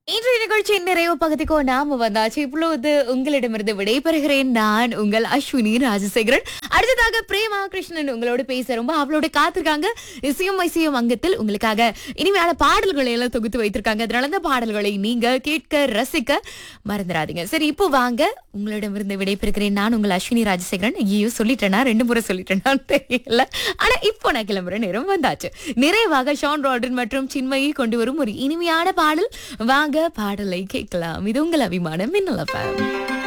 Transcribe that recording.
இன்றைய நிகழ்ச்சியின் நிறைவு பகுதிக்கோ நாம வந்தாச்சு இப்பொழுது உங்களிடமிருந்து விடைபெறுகிறேன் நான் உங்கள் அஸ்வினி ராஜசேகரன் அடுத்ததாக பிரேமா கிருஷ்ணன் உங்களோட பேச ரொம்ப அவளோட காத்திருக்காங்க இசையும் இசையும் அங்கத்தில் உங்களுக்காக இனிமையான பாடல்களை எல்லாம் தொகுத்து வைத்திருக்காங்க அதனால அந்த பாடல்களை நீங்க கேட்க ரசிக்க மறந்துடாதீங்க சரி இப்போ வாங்க உங்களிடமிருந்து விடைபெறுகிறேன் நான் உங்கள் அஸ்வினி ராஜசேகரன் ஐயோ சொல்லிட்டேனா ரெண்டு முறை சொல்லிட்டேனா தெரியல ஆனா இப்போ நான் கிளம்புற நேரம் வந்தாச்சு நிறைவாக ஷான் ரால்டன் மற்றும் சின்மயி கொண்டு வரும் ஒரு இனிமையான பாடல் வாங்க பாடலை கேட்கலாம் இது உங்கள் அபிமான மின்னல் FM.